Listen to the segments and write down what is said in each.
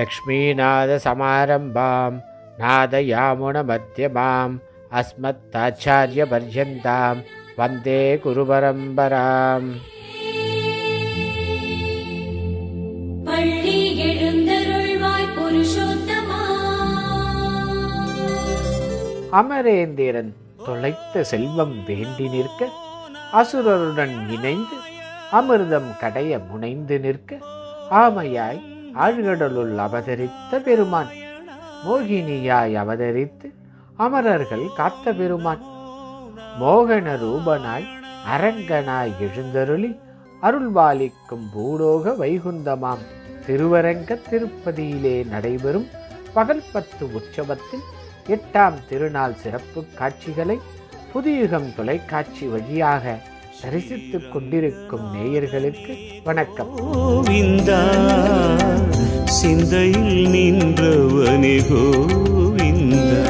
लक्ष्मीनाथसमारम्भां नादयामुनमध्यमाम् अस्मत्ताचार्यपर्यन्तां वन्दे गुरुपरम्पराम् பள்ளி எழுந்தருள்வாய் புருஷோத்தமா அமரேந்திரன் தொலைத்த செல்வம் வேண்டி நிற்க அசுரருடன் இணைந்து அமிர்தம் கடைய முனைந்து நிற்க ஆமையாய் ஆழ்கடலுள் அவதரித்த பெருமான் மோகினியாய் அவதரித்து அமரர்கள் காத்த பெருமான் மோகன ரூபனாய் அரங்கனாய் எழுந்தருளி அருள்பாலிக்கும் பூலோக வைகுந்தமாம் திருவரங்க திருப்பதியிலே நடைபெறும் பகல் பத்து உற்சவத்தில் எட்டாம் திருநாள் சிறப்பு காட்சிகளை புதியுகம் தொலைக்காட்சி வழியாக தரிசித்துக் கொண்டிருக்கும் நேயர்களுக்கு வணக்கம் கோவிந்தா சிந்தையில் நின்றவனே கோவிந்தா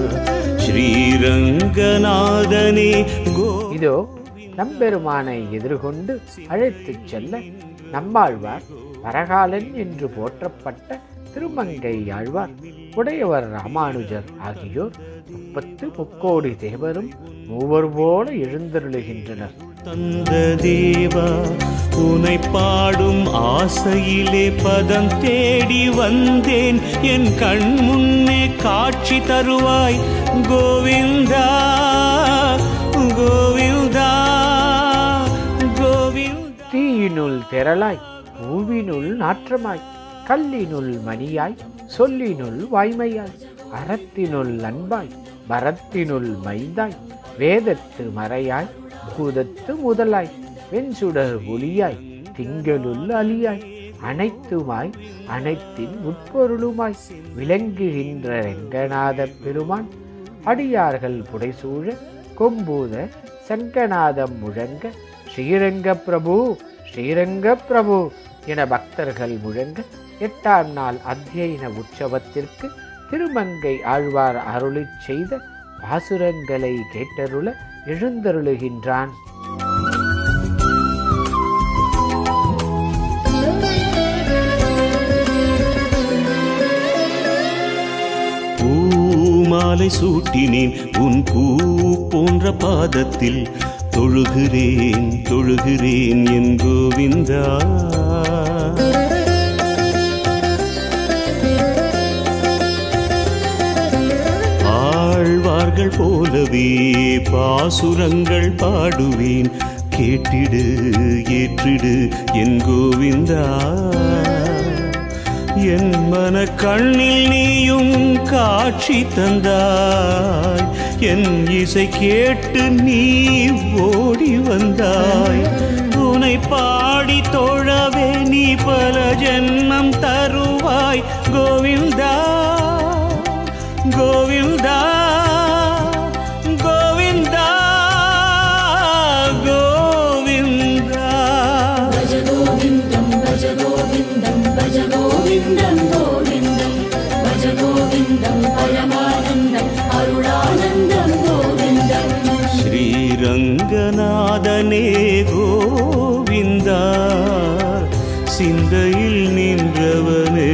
ஸ்ரீரங்கநாதனே கோ இதோ நம்பெருமானை எதிர்கொண்டு அழைத்துச் செல்ல நம்மாழ்வார் பரகாலன் என்று போற்றப்பட்ட திருமங்கை ஆழ்வார் உடையவர் ராமானுஜர் ஆகியோர் முப்பத்து முக்கோடி தேவரும் மூவர் போல எழுந்தருளுகின்றனர் தந்த தேவா உனை பாடும் ஆசையிலே பதம் தேடி வந்தேன் என் கண் முன்னே காட்சி தருவாய் கோவிந்தா கோவிந்தா கோவிந்தா தீயினுள் திரளாய் பூவினுள் நாற்றமாய் கல்லினுள் மணியாய் சொல்லினுள் வாய்மையாய் அறத்தினுள் அன்பாய் மரத்தினுள் மைந்தாய் வேதத்து மறையாய் பூதத்து முதலாய் வெண்சுடர் ஒளியாய் திங்களுள் அலியாய் அனைத்துமாய் அனைத்தின் உட்பொருளுமாய் விளங்குகின்ற ரெங்கநாத பெருமான் அடியார்கள் புடைசூழ கொம்பூத சங்கநாதம் முழங்க ஸ்ரீரங்க பிரபு ஸ்ரீரங்க பிரபு என பக்தர்கள் முழங்க எட்டாம் நாள் அத்தியன உற்சவத்திற்கு திருமங்கை ஆழ்வார் அருளிச் செய்த பாசுரங்களை கேட்டருள எழுந்தருளுகின்றான் பூமாலை சூட்டினேன் உன் பூ போன்ற பாதத்தில் தொழுகிறேன் தொழுகிறேன் என் கோவிந்தா ஆழ்வார்கள் போலவே பாசுரங்கள் பாடுவேன் கேட்டிடு ஏற்றிடு என் கோவிந்தா என் மன கண்ணில் நீயும் காட்சி தந்தாய் என் இசை கேட்டு நீ ஓடி வந்தாய் உனை பாடி தொழவே நீ பல ஜென்மம் தருவாய் கோவிந்தா கோவிந்தா கோவிந்தா கோவிந்தா பஜ கோவிந்தம் பஜ கோவிந்தம் பஜ கோவிந்தம் கோவிந்தம் பஜ கோவிந்தம் பரமானந்தம் அருளானந்தம் கோவிந்தம் ஸ்ரீரங்கநாதனே கோவிந்தா சிந்தையில் நின்றவனே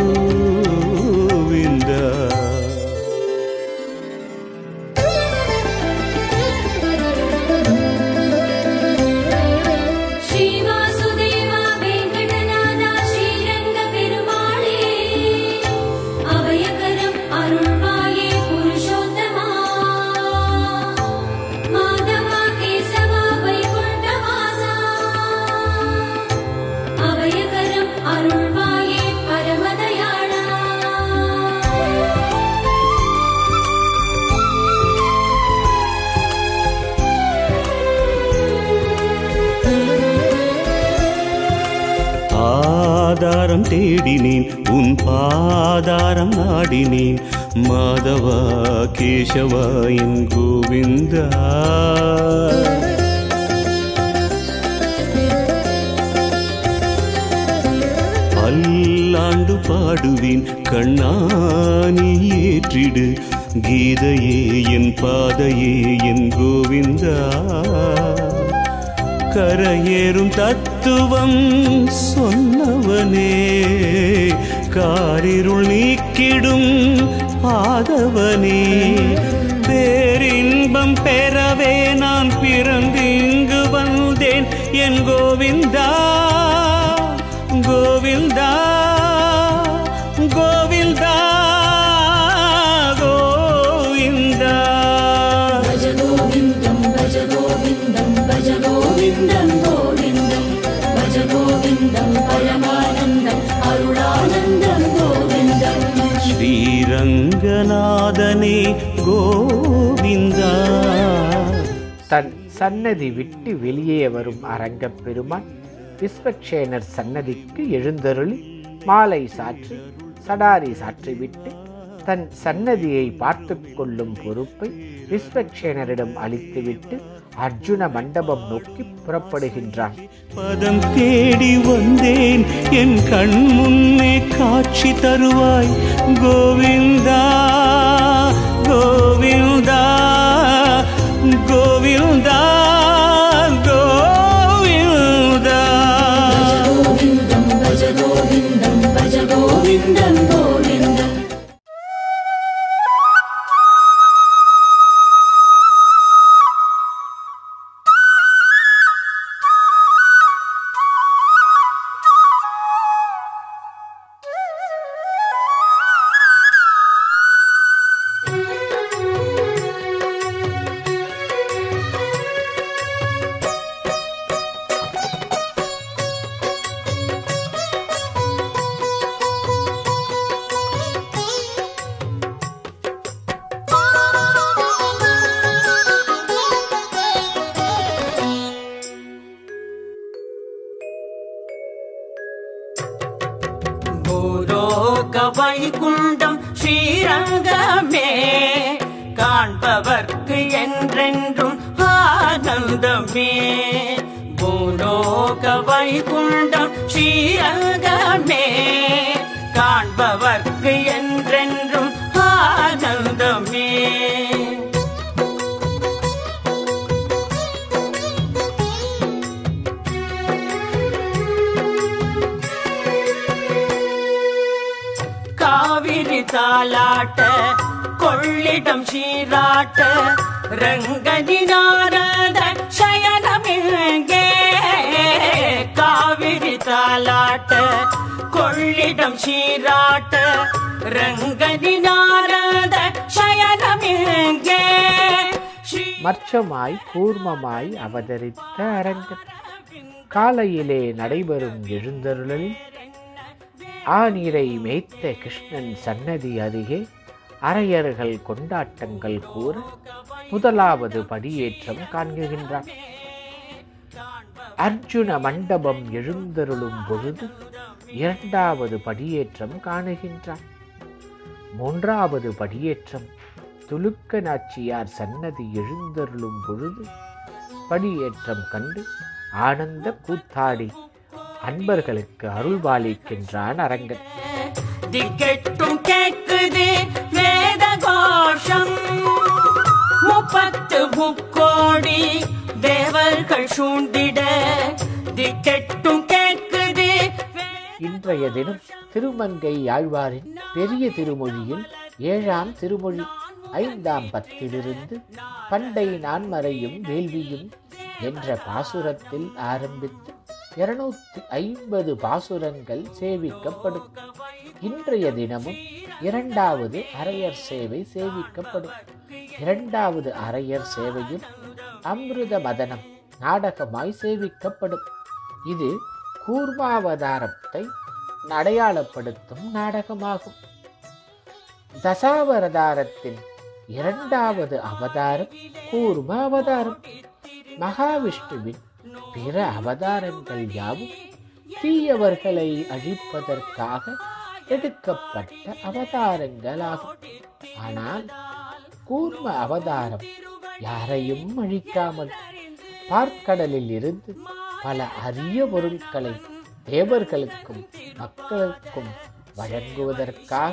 கோவிந்தா ஸ்ரீவாசுதேவா வெங்கடநாதா ஸ்ரீரங்க பெருமாளே அபயகரம் அருள்வாயே புருஷோத்தமா மாதவா கேசவா வைகுண்டவாசா அபயகரம் அருள்வாயே பரமதயாளா ஆதாரம் தேடினேன் உன் பாதாரம் நாடினேன் மாதவா கேசவா என் கோவிந்தா பல்லாண்டு பாடுவேன் கண்ணானி ஏற்றிடு கீதையே என் பாதையே என் கோவிந்தா கரையேறும் தத்துவம் சொன்னவனே காரிருள் நீக்கிடும் ஆதவனே பேரின்பம் பெறவே நான் பிறந்திங்கு வந்தேன் என் கோவிந்தா கோவிந்தா கோவிந்தா கோவிந்தா భజ గోవిందం భజ గోవిందం భజ గోవిందం గోవిందం భజ గోవిందం పరమానందం అరుణానందం గోవిందం ஸ்ரீரங்கநாதனே கோவிந்தா தன் சன்னதி விட்டு வெளியே வரும் அரங்கப் பெருமான் விஸ்வக்ஷேனர் சன்னதிக்கு எழுந்தருளி மாலை சாற்றி சடாரி சாற்றிவிட்டு தன் சன்னதியை பார்த்து கொள்ளும் பொறுப்பை விஸ்வக்ஷேனரிடம் அளித்துவிட்டு அர்ஜுன மண்டபம் நோக்கி புறப்படுகின்றான் பதம் தேடி வந்தேன் என் கண் முன்னே காட்சி தருவாய் கோவிந்தா கோவிந்தா கோவிந்தா கோவிந்தா గోవిందం భజ గోవిందం భజ గోవిందం గోవిందం பூலோக வைகுண்டம் ஸ்ரீரங்கமே காண்பவர்க்கு என்றென்றும் ஆனந்தமே பூலோக வைகுண்டம் ஸ்ரீரங்கமே காண்பவர்க்கு என்றென்றும் ஆனந்தமே காவிரி தாலாட்ட கொள்ளிடம் சீராட்ட ரங்கதி நாரத சயனமிங்கே காவிரி தாலாட்ட கொள்ளிடம் சீராட்ட ரங்கதி நாரத சயனமிங்கே ஸ்ரீ மர்ச்சமாய் கூர்மமாய் அவதரித்த அரங்கன் காலையிலே நடைபெறும் எழுந்தருளில் ஆநீரை மேய்த்த கிருஷ்ணன் சன்னதி அருகே அரையர்கள் கொண்டாட்டங்கள் கூற முதலாவது படியேற்றம் காண்கின்றான் அர்ஜுன மண்டபம் எழுந்தருளும் பொழுது இரண்டாவது படியேற்றம் காணுகின்றான் மூன்றாவது படியேற்றம் துலுக்க நாச்சியார் சன்னதி எழுந்தருளும் பொழுது படியேற்றம் கண்டு ஆனந்த கூத்தாடி அன்பர்களுக்கு அருள்பாலிக்கின்றான் அரங்கன் திக்கெட்டும் கேக்குது வேத கோஷம் முப்பத்து முக்கோடி தேவர்கள் சூண்டிட திக்கெட்டும் கேக்குது வே- இன்றைய தினம் திருமங்கை ஆழ்வாரின் பெரிய திருமொழியில் ஏழாம் திருமொழி ஐந்தாம் பத்திலிருந்து பண்டை நான்மறையும் வேள்வியும் என்ற பாசுரத்தில் ஆரம்பித்து இருநூத்தி ஐம்பது பாசுரங்கள் சேவிக்கப்படும் இன்றைய தினமும் இரண்டாவது அரையர் சேவை சேவிக்கப்படும் இரண்டாவது அரையர் சேவையில் அமிர்த மதனம் நாடகமாய் சேவிக்கப்படும் இது கூர்மாவதாரத்தை அடையாளப்படுத்தும் நாடகமாகும் தசாவதாரத்தின் இரண்டாவது அவதாரம் கூர்ம அவதாரம் மகாவிஷ்ணுவின் பிற அவதாரங்கள் யாவும் தீயவர்களை அழிப்பதற்காக எடுக்கப்பட்ட அவதாரங்களாகும் ஆனால் கூர்ம அவதாரம் யாரையும் அழிக்காமல் பார்க்கடலில் இருந்து பல அரிய பொருட்களை தேவர்களுக்கும் மக்களுக்கும் வழங்குவதற்காக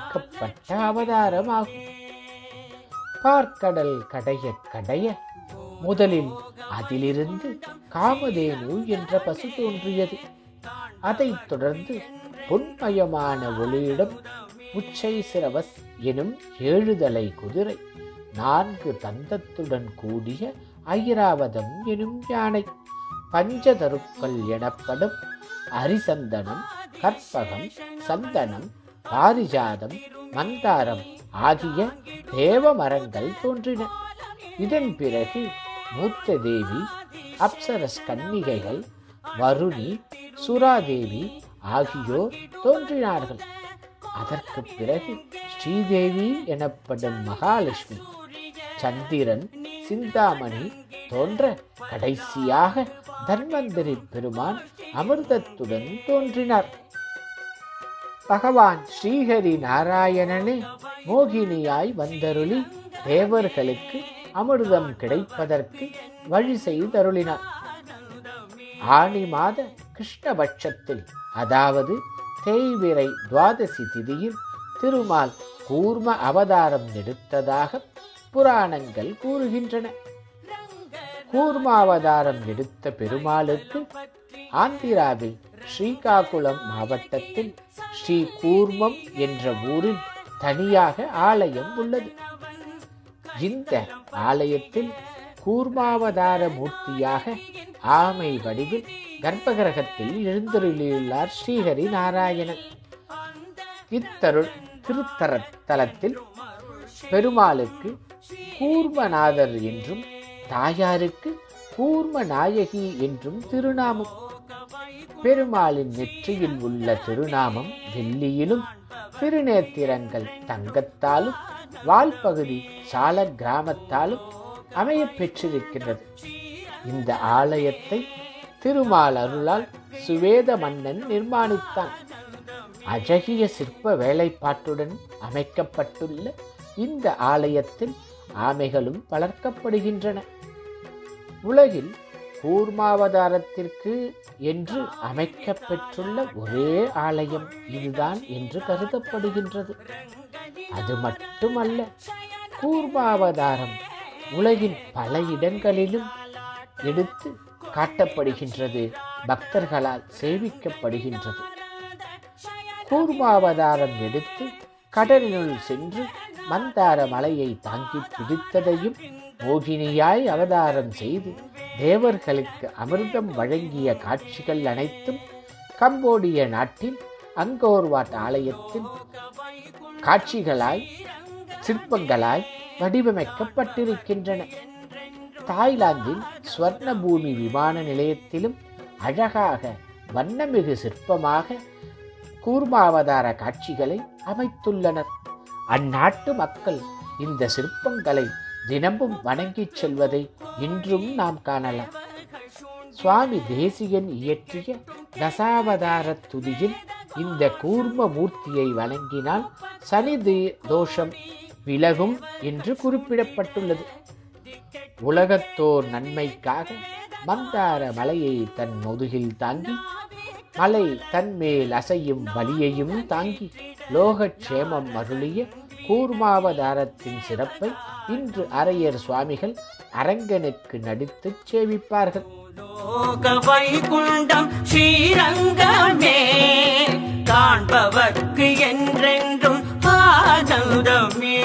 எடுக்கப்பட்ட அவதாரமாகும் பார்க்கடல் கடைய கடைய முதலில் அதிலிருந்து காமதேனு என்ற பசு தோன்றியது அதைத் தொடர்ந்து பொன்மயமான ஒளியிடம் உச்சை சிரவஸ் எனும் ஏழுதலை குதிரை நான்கு தந்தத்துடன் கூடிய ஐராவதம் எனும் யானை பஞ்சதருக்கள் எனப்படும் அரிசந்தனம் கற்பகம் சந்தனம் பாரிஜாதம் மந்தாரம் ஆகிய தேவ மரங்கள் தோன்றின இதன் பிறகு மூத்த தேவி அப்சரஸ் கன்னிகைகள் வருணி சுராதேவி ஆகியோர் தோன்றினார்கள் அதற்கு பிறகு ஸ்ரீதேவி எனப்படும் மகாலட்சுமி சந்திரன் சிந்தாமணி தோன்ற கடைசியாக தன்வந்தரி பெருமான் அமிர்தத்துடன் தோன்றினார் பகவான் ஸ்ரீஹரி நாராயணனே மோகினியாய் வந்தருளி தேவர்களுக்கு அமிர்தம் கிடைப்பதற்கு வழி செய்தருளினார் ஆணி மாத கிருஷ்ணபட்சத்தில் அதாவது தேய்விரை துவாதசி திதியில் திருமால் கூர்ம அவதாரம் எடுத்ததாக புராணங்கள் கூறுகின்றன கூர்மாவதாரம் எடுத்த பெருமாளுக்கு ஆந்திராவில் ஸ்ரீகாகுளம் மாவட்டத்தில் ஸ்ரீ கூர்மம் என்ற ஊரில் தனியாக ஆலயம் உள்ளது இந்த ஆலயத்தில் கூர்மாவதார மூர்த்தியாக ஆமை வடிவில் கர்ப்பகிரகத்தில் எழுந்தருளியுள்ளார் ஸ்ரீஹரி நாராயணன் இத்தருள் திருத்தர தலத்தில் பெருமாளுக்கு கூர்மநாதர் என்றும் தாயாருக்கு கூர்ம நாயகி என்றும் திருநாமம் பெருமாளின் நெற்றியில் உள்ள திருநாமம் வெள்ளியிலும் திருநேத்திரங்கள் தங்கத்தாலும் வால்பகுதி சால கிராமத்தாலும் அமையப் பெற்றிருக்கிறது இந்த ஆலயத்தை திருமால் அருளால் சுவேத மன்னன் நிர்மாணித்தான் அழகிய சிற்ப வேலைப்பாட்டுடன் அமைக்கப்பட்டுள்ள இந்த ஆலயத்தில் ஆமைகளும் வளர்க்கப்படுகின்றன உலகில் கூர்மாவதாரத்திற்கு என்று அமைக்கப்பெற்றுள்ள ஒரே ஆலயம் இதுதான் என்று கருதப்படுகின்றது அது மட்டுமல்ல கூர்மாவதாரம் உலகின் பல இடங்களிலும் எடுத்து காட்டப்படுகின்றது பக்தர்களால் சேவிக்கப்படுகின்றது கூர்மாவதாரம் எடுத்து கடலினுள் சென்று மந்தார மலையை தாங்கி பிடித்ததையும் மோகினியாய் அவதாரம் செய்து தேவர்களுக்கு அமிர்தம் வழங்கிய காட்சிகள் அனைத்தும் கம்போடிய நாட்டில் அங்கோர்வாட் ஆலயத்தில் காட்சிகளாய் சிற்பங்களாய் வடிவமைக்கப்பட்டிருக்கின்றன தாய்லாந்தின் ஸ்வர்ண பூமி விமான நிலையத்திலும் அழகாக வண்ணமிகு சிற்பமாக கூர்மாவதார காட்சிகளை அமைத்துள்ளனர் அந்நாட்டு மக்கள் இந்த சிற்பங்களை தினமும் வணங்கிச் செல்வதை இன்றும் நாம் காணலாம் சுவாமி தேசிகன் இயற்றிய தசாவதார துதியில் இந்த கூர்ம மூர்த்தியை வணங்கினால் சனி தி- தோஷம் விலகும் என்று குறிப்பிடப்பட்டுள்ளது உலகத்தோர் நன்மைக்காக மந்தார மலையை தன் முதுகில் தாங்கி மலை தன்மேல் அசையும் வலியையும் தாங்கி லோகக்ஷேமம் அருளிய கூர்மாவதாரத்தின் சிறப்பை இன்று அரையர் சுவாமிகள் அரங்கனுக்கு நடித்துச் சேவிப்பார்கள் லோக வைகுண்டம் ஸ்ரீரங்கமே காண்பவர்க்கு என்றென்றும் ஆனந்தமே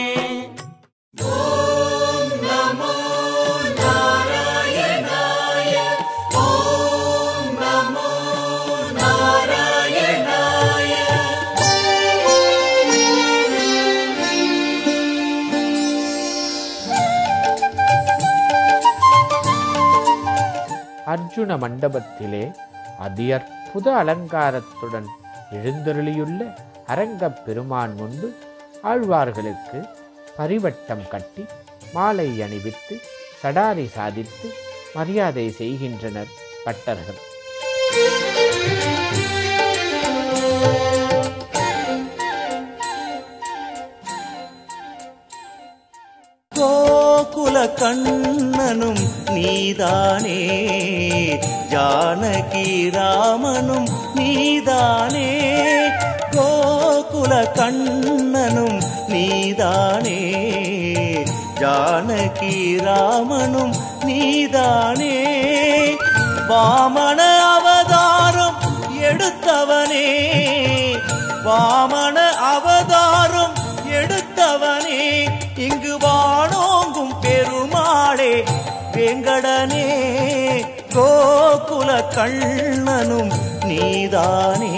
அர்ஜுன மண்டபத்திலே அதி அற்புத அலங்காரத்துடன் எழுந்தருளியுள்ள அரங்கப் பெருமான் முன்பு ஆழ்வார்களுக்கு பரிவட்டம் கட்டி மாலை அணிவித்து சடாரி சாதித்து மரியாதை செய்கின்றனர் பட்டர்கள் கோகுல கண்ணனும் நீதானே ஜானகி ராமனும் நீதானே கோகுல கண்ணனும் நீதானே ஜானகி ராமனும் நீதானே வாமன அவதாரம் எடுத்தவனே வாமன அவதாரம் எடுத்தவனே இங்கு வானோங்கும் பெருமாளே வேங்கடனே கோகுல கண்ணனும் நீதானே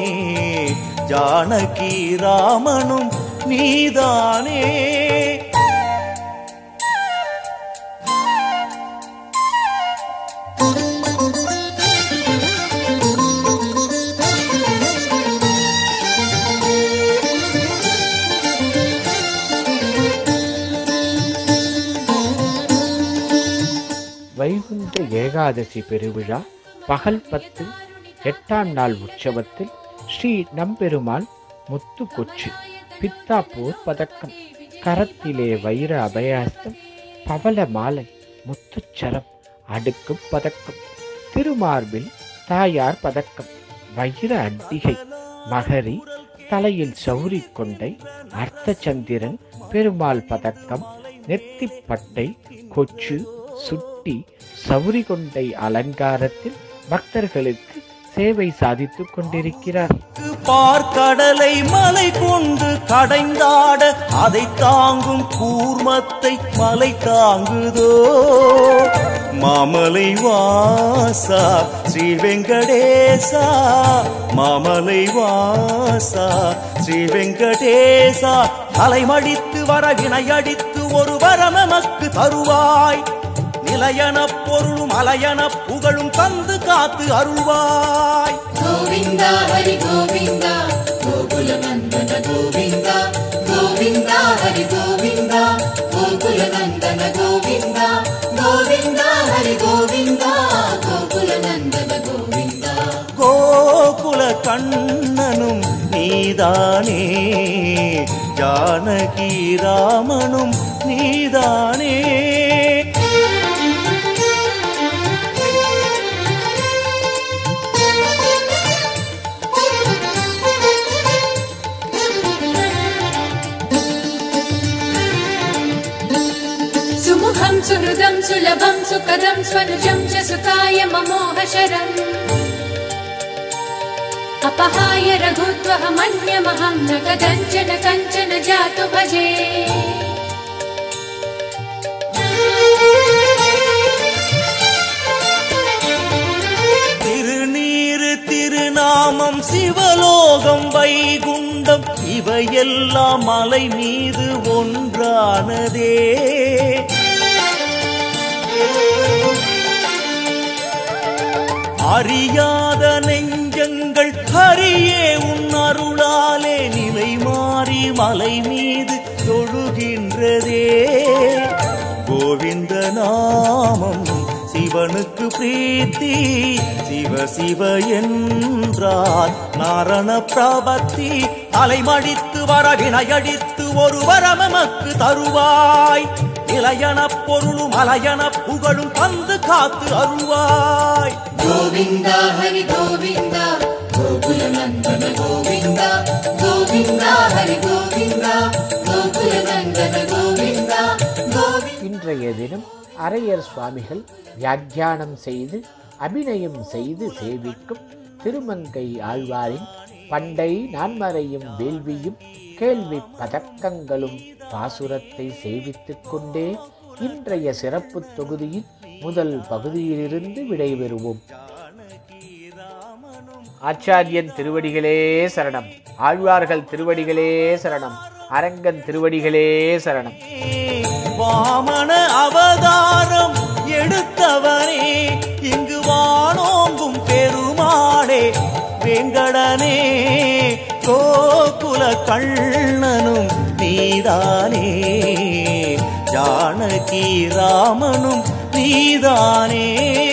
ஜானகி ராமனும் நீதானே வைகுண்ட ஏகாதசி பெருவிழா பகல் பத்து எட்டாம் நாள் உற்சவத்தில் ஸ்ரீ நம்பெருமாள் முத்து கொச்சு பித்தாப்பூர் பதக்கம் கரத்திலே வைர அபயாஸ்தம் பவள மாலை முத்துச்சரம் அடுக்கு பதக்கம் திருமார்பில் தாயார் பதக்கம் வைர அட்டிகை மகரி தலையில் சௌரி கொண்டை அர்த்தச்சந்திரன் பெருமாள் பதக்கம் நெத்திப்பட்டை கொச்சு சுட்டி சௌரி கொண்டை அலங்காரத்தில் பக்தர்களுக்கு சேவை சாதித்துக் கொண்டிருக்கிறார் பார்க்கடலை மலை கொண்டு கடைந்தாட அதை தாங்கும் கூர்மத்தை மலை தாங்குதோ மாமலை வாசா ஸ்ரீ வெங்கடேசா மாமலை வாசா ஸ்ரீ வெங்கடேசா தலைமடித்து வர வினையடித்து ஒரு வரம் நமக்கு தருவாய் நிலையன பொருளும் அலையன புகழும் தந்து காத்து அருள்வாய் ಗೋವಿಂದ ಹರಿ ಗೋವಿಂದ ಗೋಕುಲ ನಂದನ ಗೋವಿಂದ ಗೋವಿಂದ ಹರಿ ಗೋವಿಂದ ಗೋಕುಲ ನಂದನ ಗೋವಿಂದ ಗೋವಿಂದ ಹರಿ ಗೋವಿಂದ ಗೋಕುಲ ನಂದನ ಗೋವಿಂದ கோகுல கண்ணனும் நீதானே ஜானகி ராமனும் நீதானே सुमुखं सुहृदं सुलभं सुखदं स्वनुजं च सुखाय ममोहशरम् अपहाय रघुत्वहमन्यमहं न कथञ्चन कञ्चन जातु भजे திருநீரு திருநாமம் சிவலோகம் வைகுண்டம் இவையெல்லாம் மலை மீது ஒன்றானதே அறியாத நெஞ்சங்கள் ஹரியே உன் அருளாலே நிலை மாறி மலை மீது தொழுகின்றதே கோவிந்த நாமம் சிவனுக்கு பிரீத்தி சிவ சிவ என்றார் நாரண பிரபத்தி அலைமடித்து வர வினையடித்து ஒரு வரமமக்கு தருவாய் நிலையன பொருளும் அலையன புகழும் தந்து காத்து அருள்வாய் गोविन्द हरि गोविन्द गोकुल नन्दन गोविन्द गोविन्द हरि गोविन्द गोकुल नन्दन गोविन्द गोविन्द இன்றைய தினம் அரையர் சுவாமிகள் வியாக்கியானம் செய்து அபிநயம் செய்து சேவிக்கும் திருமங்கை ஆழ்வாரின் பண்டை நான்மறையும் வேள்வியும் கேள்வி பதக்கங்களும் பாசுரத்தை சேவித்துக் கொண்டே இன்றைய சிறப்பு தொகுதியின் முதல் பகுதியிலிருந்து விடைபெறுவோம் ஆச்சாரியன் திருவடிகளே சரணம் ஆழ்வார்கள் திருவடிகளே சரணம் அரங்கன் திருவடிகளே சரணம் வாமன அவதாரம் எடுத்தவனே இங்கு வானோங்கும் பெருமாளே வெங்கடனே கோகுல கண்ணனும் நீதானே ஜானகி ராமனும் நீதானே